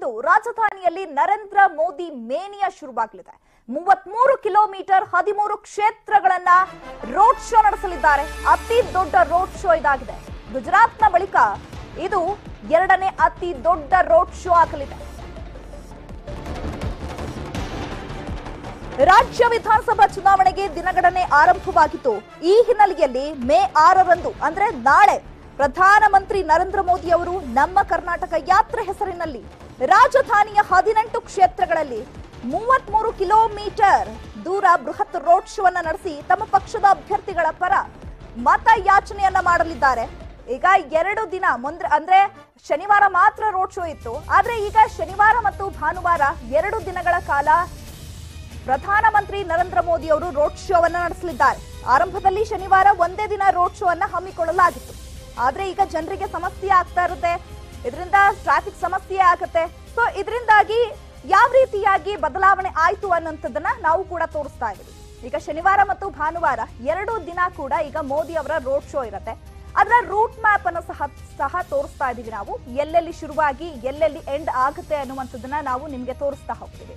ಇಂದು ರಾಜಧಾನಿಯಲ್ಲಿ ನರೇಂದ್ರ ಮೋದಿ ಮೇನಿಯಾ ಶುರುವಾಗಲಿದೆ ಮೂವತ್ಮೂರು ಕಿಲೋಮೀಟರ್ ಹದಿಮೂರು ಕ್ಷೇತ್ರಗಳನ್ನ ರೋಡ್ ಶೋ ನಡೆಸಲಿದ್ದಾರೆ ಅತಿ ದೊಡ್ಡ ರೋಡ್ ಶೋ ಇದಾಗಿದೆ ಗುಜರಾತ್ನ ಬಳಿಕ ಇದು ಎರಡನೇ ಅತಿ ದೊಡ್ಡ ರೋಡ್ ಶೋ ಆಗಲಿದೆ ರಾಜ್ಯ ವಿಧಾನಸಭಾ ಚುನಾವಣೆಗೆ ದಿನಗಣನೆ ಆರಂಭವಾಗಿತ್ತು ಈ ಹಿನ್ನೆಲೆಯಲ್ಲಿ ಮೇ ಆರರಂದು ಅಂದ್ರೆ ನಾಳೆ ಪ್ರಧಾನಮಂತ್ರಿ ನರೇಂದ್ರ ಮೋದಿ ಅವರು ನಮ್ಮ ಕರ್ನಾಟಕ ಯಾತ್ರೆ ಹೆಸರಿನಲ್ಲಿ ರಾಜಧಾನಿಯ ಹದಿನೆಂಟು ಕ್ಷೇತ್ರಗಳಲ್ಲಿ ಮೂವತ್ಮೂರು ಕಿಲೋಮೀಟರ್ ದೂರ ಬೃಹತ್ ರೋಡ್ ಶೋ ಅನ್ನ ನಡೆಸಿ ತಮ್ಮ ಪಕ್ಷದ ಅಭ್ಯರ್ಥಿಗಳ ಪರ ಮತ ಯಾಚನೆಯನ್ನ ಮಾಡಲಿದ್ದಾರೆ ಈಗ ಎರಡು ದಿನ ಮುಂದ್ರೆ ಅಂದ್ರೆ ಶನಿವಾರ ಮಾತ್ರ ರೋಡ್ ಶೋ ಇತ್ತು ಆದ್ರೆ ಈಗ ಶನಿವಾರ ಮತ್ತು ಭಾನುವಾರ ಎರಡು ದಿನಗಳ ಕಾಲ ಪ್ರಧಾನಮಂತ್ರಿ ನರೇಂದ್ರ ಮೋದಿ ಅವರು ರೋಡ್ ಶೋ ಅನ್ನ ನಡೆಸಲಿದ್ದಾರೆ ಆರಂಭದಲ್ಲಿ ಶನಿವಾರ ಒಂದೇ ದಿನ ರೋಡ್ ಶೋ ಅನ್ನ ಹಮ್ಮಿಕೊಳ್ಳಲಾಗಿತ್ತು ಆದ್ರೆ ಈಗ ಜನರಿಗೆ ಸಮಸ್ಯೆ ಆಗ್ತಾ ಇರುತ್ತೆ ಇದರಿಂದ ಟ್ರಾಫಿಕ್ ಸಮಸ್ಯೆ ಆಗುತ್ತೆ ಸೊ ಇದರಿಂದಾಗಿ ಯಾವ ರೀತಿಯಾಗಿ ಬದಲಾವಣೆ ಆಯ್ತು ಅನ್ನೋಂಥದ್ದನ್ನ ನಾವು ಕೂಡ ತೋರಿಸ್ತಾ ಇದ್ದೀವಿ ಈಗ ಶನಿವಾರ ಮತ್ತು ಭಾನುವಾರ ಎರಡು ದಿನ ಕೂಡ ಈಗ ಮೋದಿ ಅವರ ರೋಡ್ ಶೋ ಇರುತ್ತೆ ಅದರ ರೂಟ್ ಮ್ಯಾಪ್ ಅನ್ನು ಸಹ ಸಹ ತೋರಿಸ್ತಾ ಇದೀವಿ ನಾವು ಎಲ್ಲೆಲ್ಲಿ ಶುರುವಾಗಿ ಎಲ್ಲೆಲ್ಲಿ ಎಂಡ್ ಆಗುತ್ತೆ ಅನ್ನುವಂಥದ್ದನ್ನ ನಾವು ನಿಮ್ಗೆ ತೋರಿಸ್ತಾ ಹೋಗ್ತೀವಿ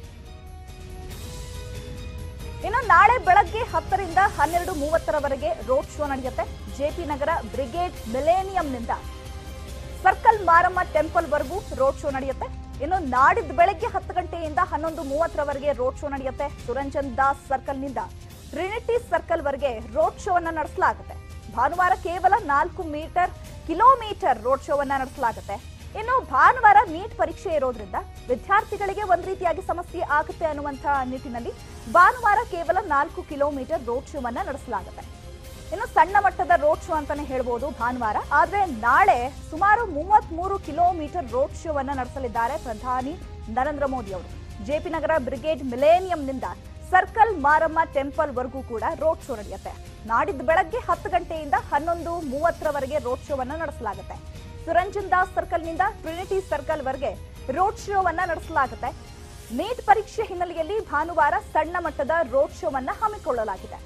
ಇನ್ನು ನಾಳೆ ಬೆಳಗ್ಗೆ ಹತ್ತರಿಂದ ಹನ್ನೆರಡು ಮೂವತ್ತರವರೆಗೆ ರೋಡ್ ಶೋ ನಡೆಯುತ್ತೆ ಜೆಪಿ ನಗರ ಬ್ರಿಗೇಡ್ ಮಿಲೇನಿಯಂನಿಂದ ಸರ್ಕಲ್ ಮಾರಮ್ಮ ಟೆಂಪಲ್ ವರೆಗೂ ರೋಡ್ ಶೋ ನಡೆಯುತ್ತೆ ಇನ್ನು ನಾಡಿದ್ದು ಬೆಳಗ್ಗೆ ಹತ್ತು ಗಂಟೆಯಿಂದ ಹನ್ನೊಂದು ಮೂವತ್ತರವರೆಗೆ ರೋಡ್ ಶೋ ನಡೆಯುತ್ತೆ ಸುರಂಜನ್ ದಾಸ್ ಸರ್ಕಲ್ನಿಂದ ಟ್ರಿನಿಟಿ ಸರ್ಕಲ್ ವರೆಗೆ ರೋಡ್ ಶೋ ಅನ್ನ ನಡೆಸಲಾಗುತ್ತೆ ಭಾನುವಾರ ಕೇವಲ ನಾಲ್ಕು ಮೀಟರ್ ಕಿಲೋಮೀಟರ್ ರೋಡ್ ಶೋ ಅನ್ನ ನಡೆಸಲಾಗುತ್ತೆ ಇನ್ನು ಭಾನುವಾರ ನೀಟ್ ಪರೀಕ್ಷೆ ಇರೋದ್ರಿಂದ ವಿದ್ಯಾರ್ಥಿಗಳಿಗೆ ಒಂದ್ ರೀತಿಯಾಗಿ ಸಮಸ್ಯೆ ಆಗುತ್ತೆ ಅನ್ನುವಂತಹ ನಿಟ್ಟಿನಲ್ಲಿ ಭಾನುವಾರ ಕೇವಲ ನಾಲ್ಕು ಕಿಲೋಮೀಟರ್ ರೋಡ್ ಶೋ ಅನ್ನ ನಡೆಸಲಾಗುತ್ತೆ ಇನ್ನು ಸಣ್ಣ ಮಟ್ಟದ ರೋಡ್ ಶೋ ಅಂತಾನೆ ಹೇಳ್ಬೋದು ಭಾನುವಾರ ಆದ್ರೆ ನಾಳೆ ಸುಮಾರು ಮೂವತ್ತ್ ಮೂರು ಕಿಲೋಮೀಟರ್ ರೋಡ್ ಶೋ ಅನ್ನ ನಡೆಸಲಿದ್ದಾರೆ ಪ್ರಧಾನಿ ನರೇಂದ್ರ ಮೋದಿ ಅವರು ಜೆಪಿ ನಗರ ಬ್ರಿಗೇಡ್ ಮಿಲೇನಿಯಂನಿಂದ ಸರ್ಕಲ್ ಮಾರಮ್ಮ ಟೆಂಪಲ್ ವರೆಗೂ ಕೂಡ ರೋಡ್ ಶೋ ನಡೆಯುತ್ತೆ ನಾಡಿದ್ದು ಬೆಳಗ್ಗೆ ಹತ್ತು ಗಂಟೆಯಿಂದ ಹನ್ನೊಂದು ಮೂವತ್ತರವರೆಗೆ ರೋಡ್ ಶೋ ಅನ್ನ ನಡೆಸಲಾಗುತ್ತೆ ಸುರಂಜನ್ ದಾಸ್ ಸರ್ಕಲ್ನಿಂದ ಟ್ರಿನಿಟಿ ಸರ್ಕಲ್ ವರೆಗೆ ರೋಡ್ ಶೋ ಅನ್ನ ನಡೆಸಲಾಗುತ್ತೆ ನೀಟ್ ಪರೀಕ್ಷೆ ಹಿನ್ನೆಲೆಯಲ್ಲಿ ಭಾನುವಾರ ಸಣ್ಣ ಮಟ್ಟದ ರೋಡ್ ಶೋ ಅನ್ನ ಹಮ್ಮಿಕೊಳ್ಳಲಾಗಿದೆ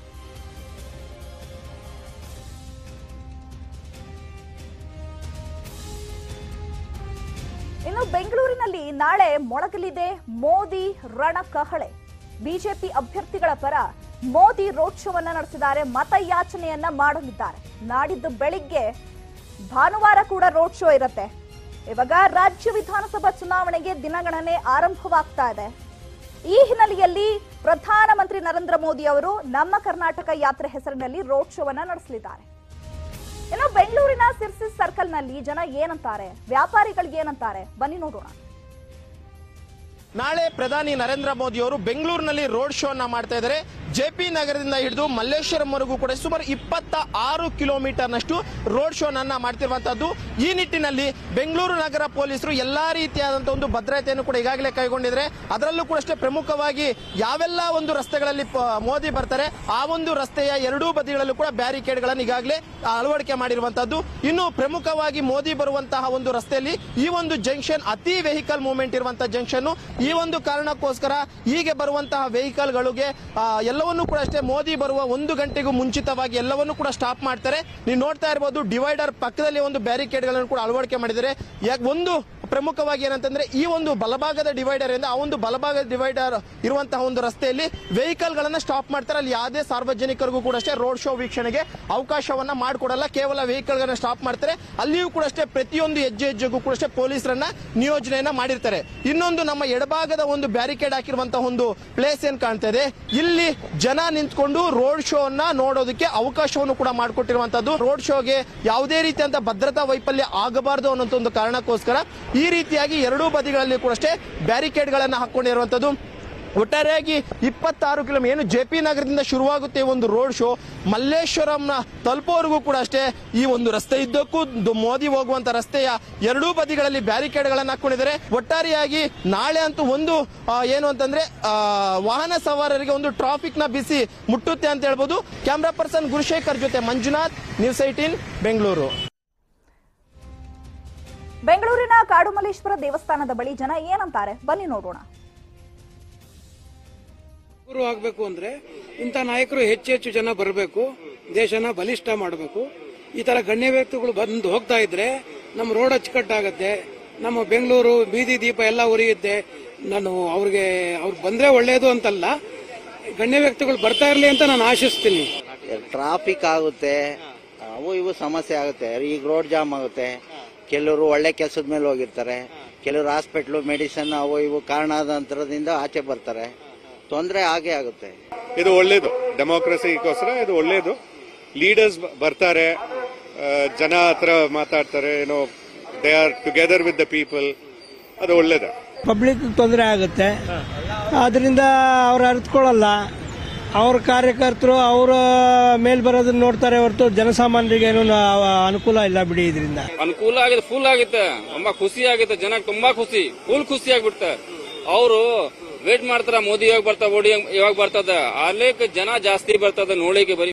ಇನ್ನು ಬೆಂಗಳೂರಿನಲ್ಲಿ ನಾಳೆ ಮೊಳಗಲಿದೆ ಮೋದಿ ರಣಕಹಳೆ ಬಿಜೆಪಿ ಅಭ್ಯರ್ಥಿಗಳ ಪರ ಮೋದಿ ರೋಡ್ ಶೋ ಅನ್ನ ನಡೆಸಿದ್ದಾರೆ ಮತಯಾಚನೆಯನ್ನ ಮಾಡಲಿದ್ದಾರೆ ನಾಡಿದ್ದು ಬೆಳಿಗ್ಗೆ ಭಾನುವಾರ ಕೂಡ ರೋಡ್ ಶೋ ಇರುತ್ತೆ ಇವಾಗ ರಾಜ್ಯ ವಿಧಾನಸಭಾ ಚುನಾವಣೆಗೆ ದಿನಗಣನೆ ಆರಂಭವಾಗ್ತಾ ಇದೆ ಈ ಹಿನ್ನೆಲೆಯಲ್ಲಿ ಪ್ರಧಾನಮಂತ್ರಿ ನರೇಂದ್ರ ಮೋದಿ ಅವರು ನಮ್ಮ ಕರ್ನಾಟಕ ಯಾತ್ರೆ ಹೆಸರಿನಲ್ಲಿ ರೋಡ್ ಶೋ ಅನ್ನ ನಡೆಸಲಿದ್ದಾರೆ ಇನ್ನು ಬೆಂಗಳೂರಿನ ಸಿರ್ಸಿ ಸರ್ಕಲ್ ನಲ್ಲಿ ಜನ ಏನಂತಾರೆ ವ್ಯಾಪಾರಿಗಳಿಗೆ ಏನಂತಾರೆ ಬನ್ನಿ ನೋಡೋಣ ನಾಳೆ ಪ್ರಧಾನಿ ನರೇಂದ್ರ ಮೋದಿ ಅವರು ಬೆಂಗಳೂರಿನಲ್ಲಿ ರೋಡ್ ಶೋ ಅನ್ನ ಮಾಡ್ತಾ ಇದ್ದಾರೆ ಜೆಪಿ ನಗರದಿಂದ ಹಿಡಿದು ಮಲ್ಲೇಶ್ವರಂವರೆಗೂ ಕೂಡ ಸುಮಾರು ಇಪ್ಪತ್ತ ಆರು ಕಿಲೋಮೀಟರ್ ನಷ್ಟು ರೋಡ್ ಶೋ ನನ್ನ ಮಾಡ್ತಿರುವಂತದ್ದು ಈ ನಿಟ್ಟಿನಲ್ಲಿ ಬೆಂಗಳೂರು ನಗರ ಪೊಲೀಸರು ಎಲ್ಲಾ ರೀತಿಯಾದಂತಹ ಒಂದು ಭದ್ರತೆಯನ್ನು ಕೂಡ ಈಗಾಗಲೇ ಕೈಗೊಂಡಿದ್ದಾರೆ ಅದರಲ್ಲೂ ಕೂಡ ಅಷ್ಟೇ ಪ್ರಮುಖವಾಗಿ ಯಾವೆಲ್ಲ ಒಂದು ರಸ್ತೆಗಳಲ್ಲಿ ಪ- ಮೋದಿ ಬರ್ತಾರೆ ಆ ಒಂದು ರಸ್ತೆಯ ಎರಡೂ ಬದಿಗಳಲ್ಲೂ ಕೂಡ ಬ್ಯಾರಿಕೇಡ್ ಗಳನ್ನು ಈಗಾಗಲೇ ಅಳವಡಿಕೆ ಮಾಡಿರುವಂತದ್ದು ಇನ್ನು ಪ್ರಮುಖವಾಗಿ ಮೋದಿ ಬರುವಂತಹ ಒಂದು ರಸ್ತೆಯಲ್ಲಿ ಈ ಒಂದು ಜಂಕ್ಷನ್ ಅತಿ ವೆಹಿಕಲ್ ಮೂವ್ಮೆಂಟ್ ಇರುವಂತಹ ಜಂಕ್ಷನ್ ಈ ಒಂದು ಕಾರಣಕ್ಕೋಸ್ಕರ ಹೀಗೆ ಬರುವಂತಹ ವೆಹಿಕಲ್ ಗಳಿಗೆ ಆ, ಎಲ್ಲವನ್ನೂ ಕೂಡ ಅಷ್ಟೇ ಮೋದಿ ಬರುವ ಒಂದು ಗಂಟೆಗೂ ಮುಂಚಿತವಾಗಿ ಎಲ್ಲವನ್ನೂ ಕೂಡ ಸ್ಟಾಪ್ ಮಾಡ್ತಾರೆ ನೀವು ನೋಡ್ತಾ ಇರಬಹುದು ಡಿವೈಡರ್ ಪಕ್ಕದಲ್ಲಿ ಒಂದು ಬ್ಯಾರಿಕೇಡ್ ಗಳನ್ನು ಕೂಡ ಅಳವಡಿಕೆ ಮಾಡಿದ್ದಾರೆ ಯಾಕೆ ಒಂದು ಪ್ರಮುಖವಾಗಿ ಏನಂತಂದ್ರೆ ಈ ಒಂದು ಬಲಭಾಗದ ಡಿವೈಡರ್ ಇಂದ ಆ ಒಂದು ಬಲಭಾಗದ ಡಿವೈಡರ್ ಇರುವಂತಹ ಒಂದು ರಸ್ತೆಯಲ್ಲಿ ವೆಹಿಕಲ್ ಗಳನ್ನ ಸ್ಟಾಪ್ ಮಾಡ್ತಾರೆ ಅಲ್ಲಿ ಯಾವುದೇ ಸಾರ್ವಜನಿಕರಿಗೂ ಕೂಡ ಅಷ್ಟೇ ರೋಡ್ ಶೋ ವೀಕ್ಷಣೆಗೆ ಅವಕಾಶವನ್ನ ಮಾಡಿಕೊಡಲ್ಲ ಕೇವಲ ವೆಹಿಕಲ್ ಗಳನ್ನ ಸ್ಟಾಪ್ ಮಾಡ್ತಾರೆ ಅಲ್ಲಿಯೂ ಕೂಡ ಅಷ್ಟೇ ಪ್ರತಿಯೊಂದು ಹೆಜ್ಜೆ ಹೆಜ್ಜೆಗೂ ಕೂಡ ಅಷ್ಟೇ ಪೊಲೀಸರನ್ನ ನಿಯೋಜನೆಯನ್ನ ಮಾಡಿರ್ತಾರೆ ಇನ್ನೊಂದು ನಮ್ಮ ಎಡಭಾಗದ ಒಂದು ಬ್ಯಾರಿಕೇಡ್ ಹಾಕಿರುವಂತಹ ಒಂದು ಪ್ಲೇಸ್ ಏನ್ ಕಾಣ್ತಾ ಇದೆ ಇಲ್ಲಿ ಜನ ನಿಂತ್ಕೊಂಡು ರೋಡ್ ಶೋ ಅನ್ನ ನೋಡೋದಕ್ಕೆ ಅವಕಾಶವನ್ನು ಕೂಡ ಮಾಡಿಕೊಟ್ಟಿರುವಂತದ್ದು ರೋಡ್ ಶೋಗೆ ಯಾವುದೇ ರೀತಿಯಂತ ಭದ್ರತಾ ವೈಫಲ್ಯ ಆಗಬಾರದು ಅನ್ನೋ ಒಂದು ಕಾರಣಕ್ಕೋಸ್ಕರ ಈ ರೀತಿಯಾಗಿ ಎರಡೂ ಬದಿಗಳಲ್ಲಿ ಕೂಡ ಅಷ್ಟೇ ಬ್ಯಾರಿಕೇಡ್ ಗಳನ್ನ ಹಾಕೊಂಡಿರುವಂತದ್ದು ಒಟ್ಟಾರೆಯಾಗಿ ಇಪ್ಪತ್ತಾರು ಕಿಲೋಮೀಟರ್ ಏನು ಜೆ ಪಿ ನಗರದಿಂದ ಶುರುವಾಗುತ್ತೆ ಈ ಒಂದು ರೋಡ್ ಶೋ ಮಲ್ಲೇಶ್ವರಂನ ತಲುಪೋವರೆಗೂ ಕೂಡ ಅಷ್ಟೇ ಈ ಒಂದು ರಸ್ತೆ ಇದ್ದಕ್ಕೂ ದು- ಮೋದಿ ಹೋಗುವಂತ ರಸ್ತೆಯ ಎರಡೂ ಬದಿಗಳಲ್ಲಿ ಬ್ಯಾರಿಕೇಡ್ ಗಳನ್ನ ಹಾಕೊಂಡಿದ್ದಾರೆ ಒಟ್ಟಾರೆಯಾಗಿ ನಾಳೆ ಅಂತೂ ಒಂದು ಆ, ಏನು ಅಂತಂದ್ರೆ ಆ, ವಾಹನ ಸವಾರರಿಗೆ ಒಂದು ಟ್ರಾಫಿಕ್ ನ ಬಿಸಿ ಮುಟ್ಟುತ್ತೆ ಅಂತ ಹೇಳ್ಬೋದು ಕ್ಯಾಮ್ರಾ ಪರ್ಸನ್ ಗುರುಶೇಖರ್ ಜೊತೆ ಮಂಜುನಾಥ್ ನ್ಯೂಸ್ ಏಟೀನ್ ಬೆಂಗಳೂರು ಬೆಂಗಳೂರಿನ ಕಾಡುಮಲ್ಲೇಶ್ವರ ದೇವಸ್ಥಾನದ ಬಳಿ ಜನ ಏನಂತಾರೆ ಬನ್ನಿ ನೋಡೋಣ ಗುರು ಆಗಬೇಕು ಅಂದ್ರೆ ಇಂಥ ನಾಯಕರು ಹೆಚ್ಚು ಹೆಚ್ಚು ಜನ ಬರಬೇಕು ದೇಶನ ಬಲಿಷ್ಠ ಮಾಡಬೇಕು ಈ ತರ ಗಣ್ಯ ವ್ಯಕ್ತಿಗಳು ಬಂದು ಹೋಗ್ತಾ ಇದ್ರೆ ನಮ್ಮ ರೋಡ್ ಅಚ್ಚುಕಟ್ಟಾಗತ್ತೆ ನಮ್ಮ ಬೆಂಗಳೂರು ಬೀದಿ ದೀಪ ಎಲ್ಲ ಉರಿಯುತ್ತೆ ನಾನು ಅವ್ರಿಗೆ ಅವ್ರು ಬಂದ್ರೆ ಒಳ್ಳೇದು ಅಂತಲ್ಲ ಗಣ್ಯ ವ್ಯಕ್ತಿಗಳು ಬರ್ತಾ ಇರ್ಲಿ ಅಂತ ನಾನು ಆಶಿಸ್ತೀನಿ ಟ್ರಾಫಿಕ್ ಆಗುತ್ತೆ ಅವು ಇವು ಸಮಸ್ಯೆ ಆಗುತ್ತೆ ಈಗ ರೋಡ್ ಜಾಮ್ ಆಗುತ್ತೆ ಕೆಲವರು ಒಳ್ಳೆ ಕೆಲಸದ ಮೇಲೆ ಹೋಗಿರ್ತಾರೆ ಕೆಲವರು ಹಾಸ್ಪಿಟ್ಲು ಮೆಡಿಸಿನ್ ಅವು ಇವು ಕಾರಣಾಂತರದಿಂದ ಆಚೆ ಬರ್ತಾರೆ ತೊಂದರೆ ಆಗೇ ಆಗುತ್ತೆ ಇದು ಒಳ್ಳೇದು ಡೆಮೋಕ್ರಸಿಗೋಸ್ಕರ ಇದು ಒಳ್ಳೇದು ಲೀಡರ್ಸ್ ಬರ್ತಾರೆ ಆ, ಜನ ಹತ್ರ ಮಾತಾಡ್ತಾರೆ ಏನೋ they are together with the people ಅದು ಒಳ್ಳೇದು ಪಬ್ಲಿಕ್ ತೊಂದರೆ ಆಗುತ್ತೆ ಆದ್ರಿಂದ ಅವ್ರು ಅರಿತುಕೊಳ್ಳಲ್ಲ ಅವ್ರ ಕಾರ್ಯಕರ್ತರು ಅವರ ಮೇಲ್ ಬರೋದನ್ನ ನೋಡ್ತಾರೆ ಹೊರತು ಜನಸಾಮಾನ್ಯರಿಗೆ ಏನು ಅನುಕೂಲ ಇಲ್ಲ ಬಿಡಿ ಇದರಿಂದ ಅನುಕೂಲ ಆಗಿದೆ ಫುಲ್ ಆಗುತ್ತೆ ತುಂಬಾ ಖುಷಿ ಆಗುತ್ತೆ ಜನ ತುಂಬಾ ಖುಷಿ ಫುಲ್ ಖುಷಿ ಆಗ್ಬಿಡ್ತಾರೆ ಅವರು ವೇಟ್ ಮಾಡ್ತಾರ ಮೋದಿ ಯಾವಾಗ ಬರ್ತಾ ಮೋದಿ ಯಾವಾಗ ಬರ್ತದ ಅಲ್ಲಿಗೆ ಜನ ಜಾಸ್ತಿ ಬರ್ತದ ನೋಡಿಕೆ ಬರೀ